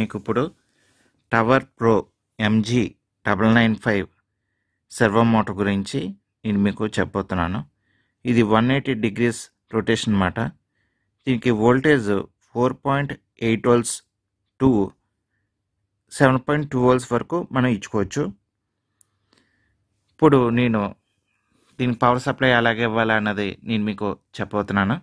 మీకు ఇప్పుడు tower pro MG double nine five servo motor గురించి నేను మీకు చెప్పబోతున్నాను ఇది వన్ ఎయిటీ డిగ్రీస్ రొటేషన్ అన్నమాట దీనికి voltage four point eight volts to seven point two volts వరకు మనం ఇచ్చుకోవచ్చు ఇప్పుడు నేను దీనికి పవర్ సప్లై ఎలాగ ఇవ్వాలి అన్నది నేను మీకు చెప్పబోతున్నాను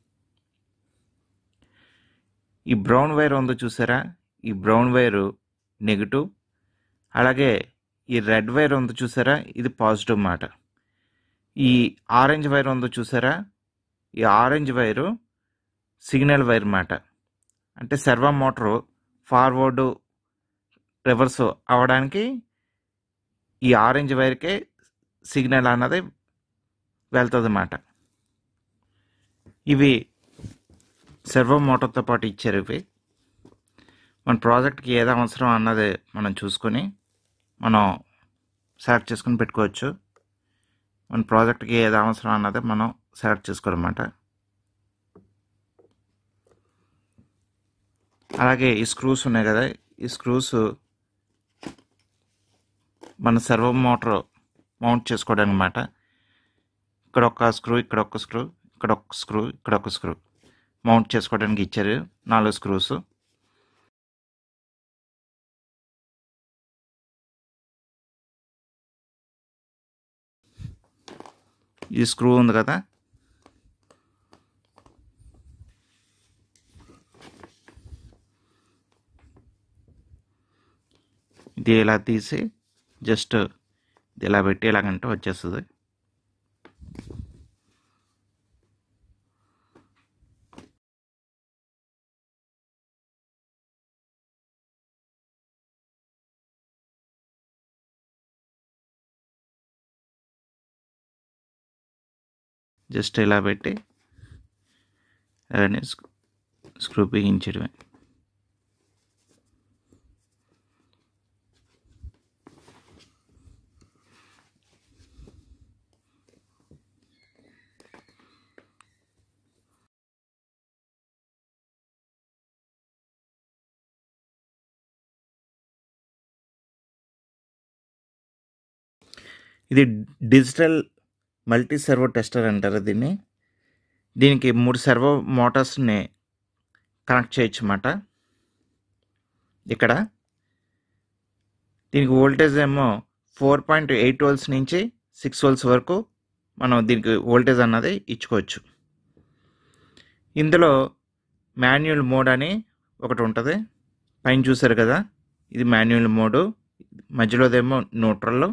ఈ బ్రౌన్ వైర్ ఉందో చూసారా ఈ బ్రౌన్ వైరు నెగిటివ్ అలాగే ఈ రెడ్ వైర్ ఉందో చూసారా ఇది పాజిటివ్ మాట ఈ ఆరెంజ్ వైర్ ఉందో చూసారా ఈ ఆరెంజ్ వైరు సిగ్నల్ వైర్ మాట అంటే సర్వ మోటరు ఫార్వర్డు రివర్స్ అవ్వడానికి ఈ ఆరెంజ్ వైర్కే సిగ్నల్ అన్నది వెళ్తుంది అన్నమాట ఇవి సర్వో మోటార్తో పాటు ఇచ్చారు ఇవి మన ప్రాజెక్ట్కి ఏది అవసరం అన్నది మనం చూసుకొని మనం సెలెక్ట్ చేసుకుని పెట్టుకోవచ్చు మన ప్రాజెక్ట్కి ఏది అవసరం అన్నది మనం సెలెక్ట్ చేసుకోవాలన్నమాట అలాగే ఈ స్క్రూస్ ఉన్నాయి కదా ఈ స్క్రూస్ మన సర్వో మోటార్ మౌంట్ చేసుకోవడానికి అనమాట ఇక్కడ ఒక స్క్రూ ఇక్కడ ఒక స్క్రూ ఇక్కడ ఒక స్క్రూ ఇక్కడ ఒక స్క్రూ మౌంట్ చేసుకోవడానికి ఇచ్చారు నాలుగు స్క్రూస్ ఈ స్క్రూ ఉంది కదా ఇది ఇలా తీసి జస్ట్ ఇది ఇలా పెట్టి ఇలాగంటే వచ్చేస్తుంది జస్ట్ ఇలా పెట్టి అలానే స్క్రూ బిగించడమే ఇది డిజిటల్ మల్టీ సర్వో టెస్టర్ అంటారు దీన్ని దీనికి మూడు సర్వో మోటార్స్ని కనెక్ట్ చేయొచ్చు అన్నమాట ఇక్కడ దీనికి వోల్టేజ్ ఏమో ఫోర్ పాయింట్ ఎయిట్ వోల్ట్స్ నుంచి సిక్స్ వోల్ట్స్ వరకు మనం దీనికి వోల్టేజ్ అన్నది ఇచ్చుకోవచ్చు ఇందులో మాన్యువల్ మోడ్ అని ఒకటి ఉంటుంది పైన చూసారు కదా ఇది మాన్యువల్ మోడు మధ్యలోదేమో న్యూట్రల్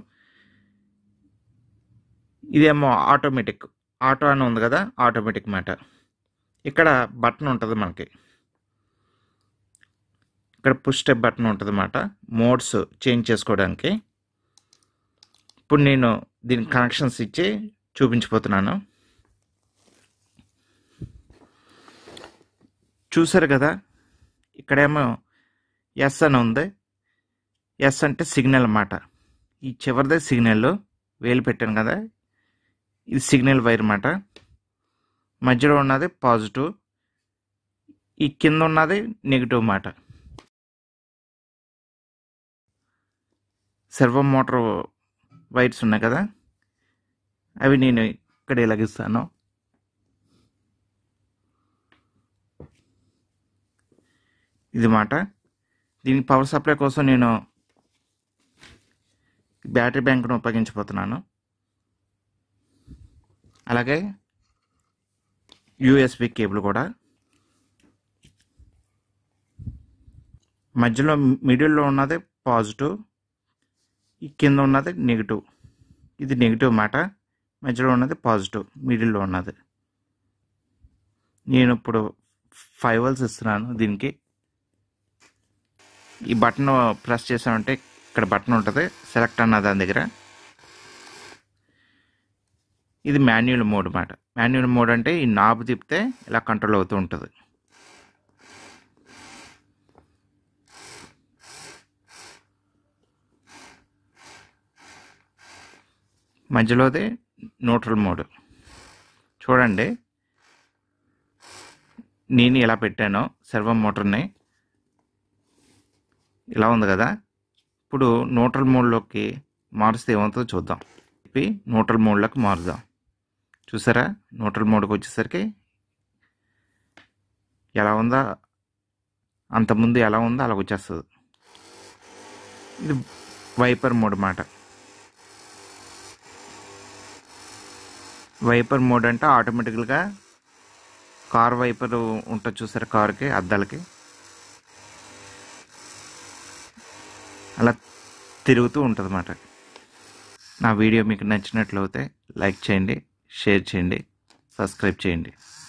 ఇదేమో ఆటోమేటిక్ ఆటో అని ఉంది కదా ఆటోమేటిక్ మాట ఇక్కడ బటన్ ఉంటుంది మనకి ఇక్కడ పుష్ స్టెప్ బటన్ ఉంటుంది అన్నమాట మోడ్స్ చేంజ్ చేసుకోవడానికి ఇప్పుడు నేను దీనికి కనెక్షన్స్ ఇచ్చి చూపించిపోతున్నాను చూసారు కదా ఇక్కడేమో ఎస్ అని ఉంది ఎస్ అంటే సిగ్నల్ అన్నమాట ఈ చివరిదే సిగ్నల్ వేలు పెట్టాను కదా ఇది సిగ్నల్ వైర్ అన్నమాట మధ్యలో ఉన్నది పాజిటివ్ ఈ కింద ఉన్నది నెగిటివ్ మాట సర్వో మోటార్ వైర్స్ ఉన్నాయి కదా అవి నేను ఇక్కడ ఇలాగిస్తాను ఇది మాట దీనికి పవర్ సప్లై కోసం నేను బ్యాటరీ బ్యాంక్ను ఉపయోగించబోతున్నాను అలాగే యూఎస్బి కేబుల్ కూడా మధ్యలో మిడిల్లో ఉన్నది పాజిటివ్ ఈ కింద ఉన్నది నెగిటివ్ ఇది నెగిటివ్ మాట మధ్యలో ఉన్నది పాజిటివ్ మిడిల్లో ఉన్నది నేను ఇప్పుడు ఫైవ్ వల్స్ ఇస్తున్నాను దీనికి ఈ బటన్ ప్రెస్ చేసామంటే ఇక్కడ బటన్ ఉంటుంది సెలెక్ట్ అన్న దాని దగ్గర ఇది మాన్యువల్ మోడ్ మాట మాన్యువల్ మోడ్ అంటే ఈ నాబ్ తిప్పితే ఇలా కంట్రోల్ అవుతూ ఉంటుంది మధ్యలోది న్యూట్రల్ మోడ్ చూడండి నేను ఇలా పెట్టాను సర్వ మోటార్ని ఇలా ఉంది కదా ఇప్పుడు న్యూట్రల్ మోడ్లోకి మారుస్తే ఏమవుతుందో చూద్దాం చెప్పి న్యూట్రల్ మోడ్లోకి మారుదాం చూసారా న్యూట్రల్ మోడ్కి వచ్చేసరికి ఎలా ఉందో అంతకుముందు ఎలా ఉందో అలా వచ్చేస్తుంది ఇది వైపర్ మోడ్ మాట వైపర్ మోడ్ అంటే ఆటోమేటిక్గా కార్ వైపర్ ఉంటుంది చూసారా కార్కి అద్దాలకి అలా తిరుగుతూ ఉంటుంది అన్నమాట నా వీడియో మీకు నచ్చినట్లయితే లైక్ చేయండి షేర్ చేయండి సబ్స్క్రైబ్ చేయండి